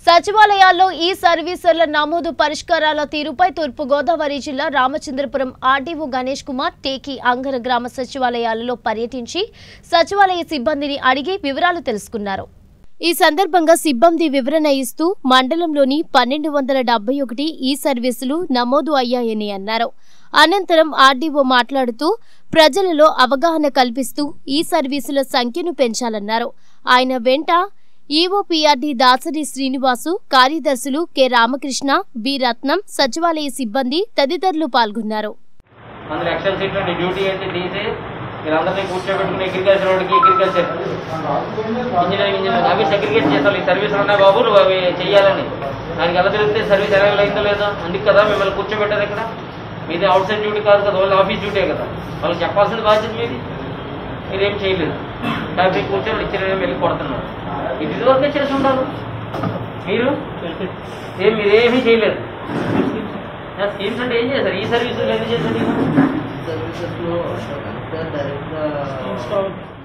సచివాలయాల్లో ఈ సర్వీసుల నమోదు పరిష్కారాల తీరుపై తూర్పుగోదావరి జిల్లా రామచంద్రపురం ఆర్డీఓ గణేష్ కుమార్ టేకి అంగర గ్రామ సచివాలయాలలో పర్యటించి సచివాలయ సిబ్బందిని అడిగి వివరాలు తెలుసుకున్నారు ఈ సందర్భంగా సిబ్బంది వివరణ ఇస్తూ మండలంలోని పన్నెండు వందల డెబ్బై ఒకటి ఈ సర్వీసులు నమోదు అయ్యాయని అన్నారు అనంతరం ఆర్డీఓ మాట్లాడుతూ ప్రజలలో అవగాహన కల్పిస్తూ ఈ సర్వీసుల సంఖ్యను పెంచాలన్నారు ఆయన వెంట ఈఓపీఆర్డీ దాసరి శ్రీనివాసు కార్యదర్శులు కె రామకృష్ణ బి రత్నం సచివాలయ సిబ్బంది తదితరులు పాల్గొన్నారు అందులో ఎక్సెల్ సీట్లో నీ డ్యూటీ ఏంటి తీసి వీళ్ళందరినీ కూర్చోబెట్టుకుని అగ్రికల్చర్ వాడికి అగ్రికల్చర్ ఇంజనీరింగ్ ఇంజనీర్ అవి సెగ్రిగేట్ చేస్తారు ఈ సర్వీసులు ఉన్నాయి బాబు నువ్వు అవి చెయ్యాలని దానికి ఎలా తెలిస్తే సర్వీస్ అవైలబుల్ అయిందో లేదో అందుకు కదా మిమ్మల్ని కూర్చోబెట్టారు ఇక్కడ మీది అవుట్ సైడ్ డ్యూటీ కాదు కదా వాళ్ళు ఆఫీస్ డ్యూటీ కదా వాళ్ళకి చెప్పాల్సిన బాధ్యత మీది మీరేం చేయలేదు కాబట్టి కూర్చొని ఇచ్చిన వెళ్ళి కొడుతున్నారు ఇది ఇదివరకే చేసి ఉంటారు మీరు ఏం మీరేమీ చేయలేదు స్కీమ్స్ అంటే ఏం చేశారు ఈ సర్వీసులు ఎందుకు చేశారు సర్వీసెస్ లో డైరెక్ట్ గా